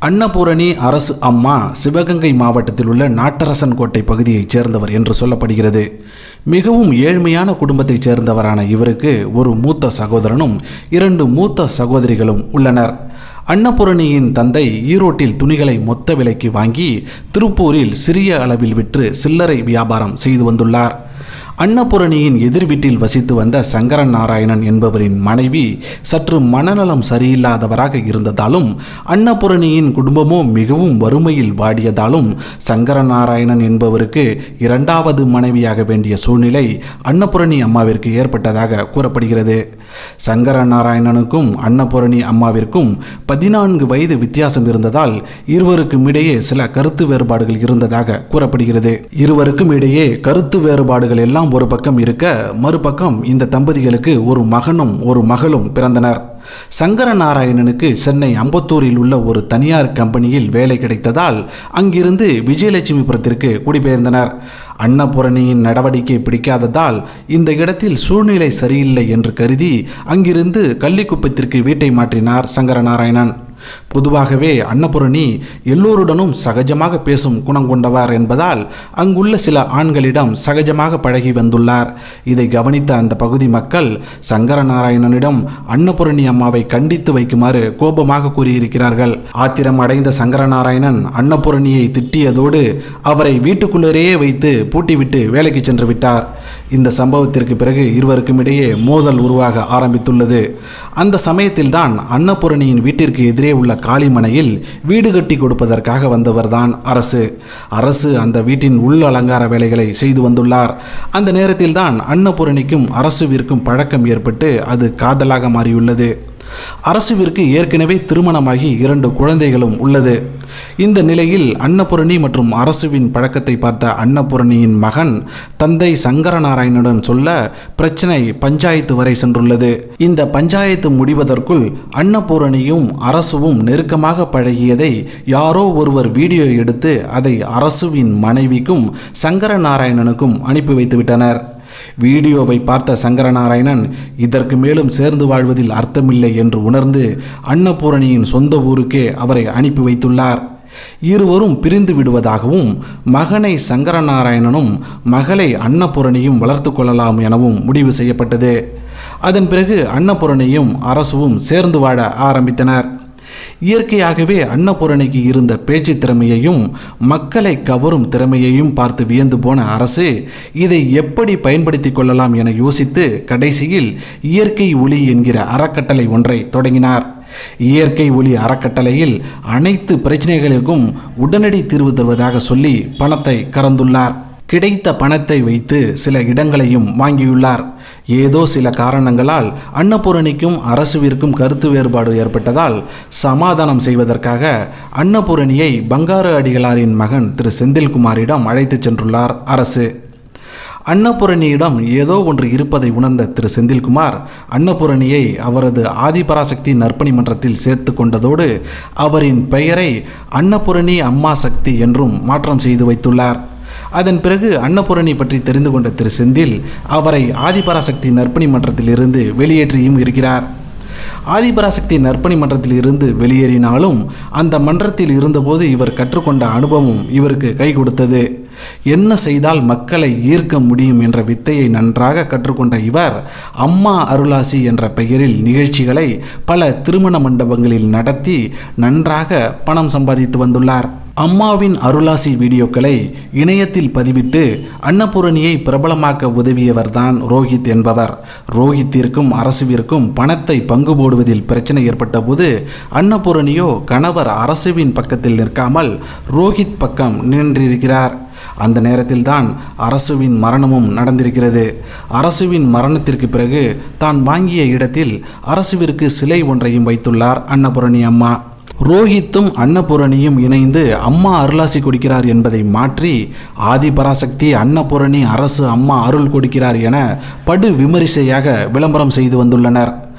அன்னபூரணி அரசு அம்மா சிவகங்கை மாவட்டத்தில் உள்ள நாட்டரசன் கோட்டை பகுதியைச் சேர்ந்தவர் என்று சொல்லப்படுகிறது மிகவும் ஏழ்மையான குடும்பத்தைச் சேர்ந்தவரான இவருக்கு ஒரு மூத்த சகோதரனும் இரண்டு மூத்த சகோதரிகளும் உள்ளனர் அன்னபூரணியின் தந்தை ஈரோட்டில் துணிகளை மொத்த விலைக்கு வாங்கி திருப்பூரில் சிறிய அளவில் விற்று சில்லறை வியாபாரம் செய்து வந்துள்ளார் அன்னபூரணியின் எதிர் வீட்டில் வசித்து வந்த சங்கரன் நாராயணன் என்பவரின் மனைவி சற்று மனநலம் சரியில்லாதவராக இருந்ததாலும் அன்னபூரணியின் குடும்பமோ மிகவும் வறுமையில் வாடியதாலும் சங்கரன் நாராயணன் என்பவருக்கு இரண்டாவது மனைவியாக வேண்டிய சூழ்நிலை அன்னபூரணி அம்மாவிற்கு ஏற்பட்டதாக கூறப்படுகிறது சங்கர நாராயணனுக்கும் அன்னபூரணி அம்மாவிற்கும் பதினான்கு வயது வித்தியாசம் இருந்ததால் இருவருக்கும் இடையே சில கருத்து வேறுபாடுகள் இருந்ததாக கூறப்படுகிறது இருவருக்கும் இடையே கருத்து வேறுபாடுகள் எல்லாம் ஒரு பக்கம் இருக்க மறுபக்கம் இந்த தம்பதிகளுக்கு ஒரு மகனும் ஒரு மகளும் பிறந்தனர் சங்கர நாராயணனுக்கு சென்னை அம்பத்தூரில் உள்ள ஒரு தனியார் கம்பெனியில் வேலை கிடைத்ததால் அங்கிருந்து விஜயலட்சுமிபுரத்திற்கு குடிபெயர்ந்தனர் அன்னபூரணியின் நடவடிக்கை பிடிக்காததால் இந்த இடத்தில் சூழ்நிலை சரியில்லை என்று கருதி அங்கிருந்து கள்ளிக்குப்பத்திற்கு வீட்டை மாற்றினார் சங்கர நாராயணன் பொதுவாகவே அன்னபூரணி எல்லோருடனும் சகஜமாக பேசும் குணம் கொண்டவர் என்பதால் அங்குள்ள சில ஆண்களிடம் சகஜமாக பழகி வந்துள்ளார் இதை கவனித்த அந்த பகுதி மக்கள் சங்கரநாராயணனிடம் அன்னபூரணி அம்மாவை கண்டித்து வைக்குமாறு கோபமாக கூறியிருக்கிறார்கள் ஆத்திரம் அடைந்த சங்கரநாராயணன் அன்னபூரணியை திட்டியதோடு அவரை வீட்டுக்குள்ளேயே வைத்து பூட்டிவிட்டு வேலைக்கு சென்று விட்டார் இந்த சம்பவத்திற்கு பிறகு இருவருக்கும் இடையே மோதல் உருவாக ஆரம்பித்துள்ளது அந்த சமயத்தில்தான் அன்னபூரணியின் வீட்டிற்கு எதிரே உள்ள காளிமனையில் வீடு கட்டி கொடுப்பதற்காக வந்தவர்தான் அரசு அரசு அந்த வீட்டின் உள் அலங்கார வேலைகளை செய்து வந்துள்ளார் அந்த நேரத்தில்தான் அன்னபூரணிக்கும் அரசுவிற்கும் பழக்கம் ஏற்பட்டு அது காதலாக மாறியுள்ளது அரசுவிற்கு ஏற்கனவே திருமணமாகி இரண்டு குழந்தைகளும் உள்ளது இந்த நிலையில் அன்னபூரணி மற்றும் அரசுவின் பழக்கத்தை பார்த்த அன்னபூரணியின் மகன் தந்தை சங்கரநாராயணனுடன் சொல்ல பிரச்சனை பஞ்சாயத்து வரை சென்றுள்ளது இந்த பஞ்சாயத்து முடிவதற்குள் அன்னபூரணியும் அரசுவும் நெருக்கமாக பழகியதை யாரோ ஒருவர் வீடியோ எடுத்து அதை அரசுவின் மனைவிக்கும் சங்கரநாராயணனுக்கும் அனுப்பி வைத்துவிட்டனர் வீடியோவை பார்த்த சங்கரநாராயணன் இதற்கு மேலும் சேர்ந்து வாழ்வதில் அர்த்தமில்லை என்று உணர்ந்து அன்னபூரணியின் சொந்த ஊருக்கே அவரை அனுப்பி வைத்துள்ளார் இருவரும் பிரிந்து விடுவதாகவும் மகனை சங்கரநாராயணனும் மகளை அன்னபூரணியும் வளர்த்து கொள்ளலாம் எனவும் முடிவு செய்யப்பட்டது அதன் பிறகு அன்னபூரணியும் அரசுவும் சேர்ந்து வாழ ஆரம்பித்தனர் இயற்கையாகவே அன்னபூரணிக்கு இருந்த பேச்சு திறமையையும் மக்களை கவரும் திறமையையும் பார்த்து வியந்து போன அரசு இதை எப்படி பயன்படுத்தி கொள்ளலாம் என யோசித்து கடைசியில் இயற்கை ஒளி என்கிற அறக்கட்டளை ஒன்றை தொடங்கினார் இயற்கை ஒளி அறக்கட்டளையில் அனைத்து பிரச்சனைகளுக்கும் உடனடி தீர்வு தருவதாக சொல்லி பணத்தை கறந்துள்ளார் கிடைத்த பணத்தை வைத்து சில இடங்களையும் வாங்கியுள்ளார் ஏதோ சில காரணங்களால் அன்னபூரணிக்கும் அரசுவிற்கும் கருத்து வேறுபாடு ஏற்பட்டதால் சமாதானம் செய்வதற்காக அன்னபூரணியை பங்காரு அடிகளாரின் மகன் திரு செந்தில்குமாரிடம் அழைத்துச் சென்றுள்ளார் அரசு அன்னபூரணியிடம் ஏதோ ஒன்று இருப்பதை உணர்ந்த திரு செந்தில்குமார் அன்னபூரணியை அவரது ஆதிபராசக்தி நற்பணி மன்றத்தில் சேர்த்து கொண்டதோடு அவரின் பெயரை அன்னபூரணி அம்மா சக்தி என்றும் மாற்றம் செய்து வைத்துள்ளார் அதன் பிறகு அன்னபூரணி பற்றி தெரிந்து கொண்ட திரு செந்தில் அவரை ஆதிபராசக்தி நற்பணி மன்றத்தில் இருந்து வெளியேற்றியும் இருக்கிறார் ஆதிபராசக்தி நற்பணி மன்றத்தில் இருந்து வெளியேறினாலும் அந்த மன்றத்தில் இருந்தபோது இவர் கற்றுக்கொண்ட அனுபவம் இவருக்கு கை கொடுத்தது என்ன செய்தால் மக்களை ஈர்க்க முடியும் என்ற வித்தையை நன்றாக கற்றுக்கொண்ட இவர் அம்மா அருளாசி என்ற பெயரில் நிகழ்ச்சிகளை பல திருமண மண்டபங்களில் நடத்தி நன்றாக பணம் சம்பாதித்து வந்துள்ளார் அம்மாவின் அருளாசி வீடியோக்களை இணையத்தில் பதிவிட்டு அன்னபூரணியை பிரபலமாக்க உதவியவர்தான் ரோஹித் என்பவர் ரோஹித்திற்கும் அரசுவிற்கும் பணத்தை பங்கு போடுவதில் பிரச்சனை ஏற்பட்ட போது அன்னபூரணியோ கணவர் அரசுவின் பக்கத்தில் நிற்காமல் ரோஹித் பக்கம் நின்றிருக்கிறார் அந்த நேரத்தில்தான் அரசுவின் மரணமும் நடந்திருக்கிறது அரசுவின் மரணத்திற்கு பிறகு தான் வாங்கிய இடத்தில் அரசுவிற்கு சிலை ஒன்றையும் வைத்துள்ளார் அன்னபூரணி அம்மா ரோஹித்தும் அன்னபூரணியும் இணைந்து அம்மா அருளாசி கொடுக்கிறார் என்பதை மாற்றி ஆதிபராசக்தி அன்னபூரணி அரசு அம்மா அருள் கொடுக்கிறார் என படு விமரிசையாக விளம்பரம் செய்து வந்துள்ளனர்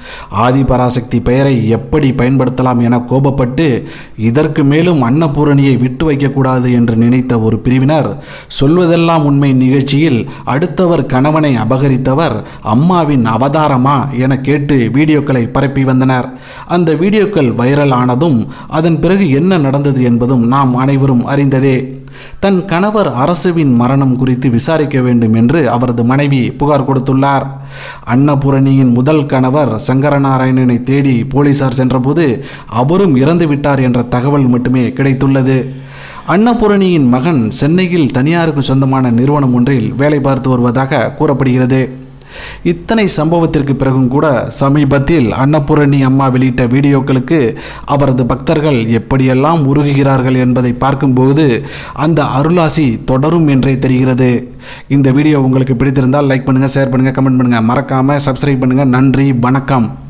ஆதிபராசக்தி பெயரை எப்படி பயன்படுத்தலாம் என கோபப்பட்டு இதற்கு மேலும் அன்னபூரணியை விட்டு வைக்கக்கூடாது என்று நினைத்த ஒரு பிரிவினர் சொல்வதெல்லாம் உண்மை நிகழ்ச்சியில் அடுத்தவர் கணவனை அபகரித்தவர் அம்மாவின் அவதாரமா என கேட்டு வீடியோக்களை பரப்பி வந்தனர் அந்த வீடியோக்கள் வைரல் ஆனதும் அதன் பிறகு என்ன நடந்தது என்பதும் நாம் அனைவரும் அறிந்ததே தன் கணவர் அரசுவின் மரணம் குறித்து விசாரிக்க வேண்டும் என்று அவரது மனைவி புகார் கொடுத்துள்ளார் அன்னபூரணியின் முதல் கணவர் சங்கரநாராயணனை தேடி போலீசார் சென்றபோது அவரும் இறந்து விட்டார் என்ற தகவல் மட்டுமே கிடைத்துள்ளது அன்னபூரணியின் மகன் சென்னையில் தனியாருக்கு சொந்தமான நிறுவனம் ஒன்றில் வேலை பார்த்து வருவதாக கூறப்படுகிறது இத்தனை சம்பவத்திற்கு பிறகும் கூட சமீபத்தில் அன்னபூரணி அம்மா வெளியிட்ட வீடியோக்களுக்கு அவரது பக்தர்கள் எப்படியெல்லாம் உருகுகிறார்கள் என்பதை பார்க்கும்போது அந்த அருளாசி தொடரும் என்றே தெரிகிறது இந்த வீடியோ உங்களுக்கு பிடித்திருந்தால் லைக் பண்ணுங்கள் ஷேர் பண்ணுங்கள் கமெண்ட் பண்ணுங்கள் மறக்காமல் சப்ஸ்கிரைப் பண்ணுங்கள் நன்றி வணக்கம்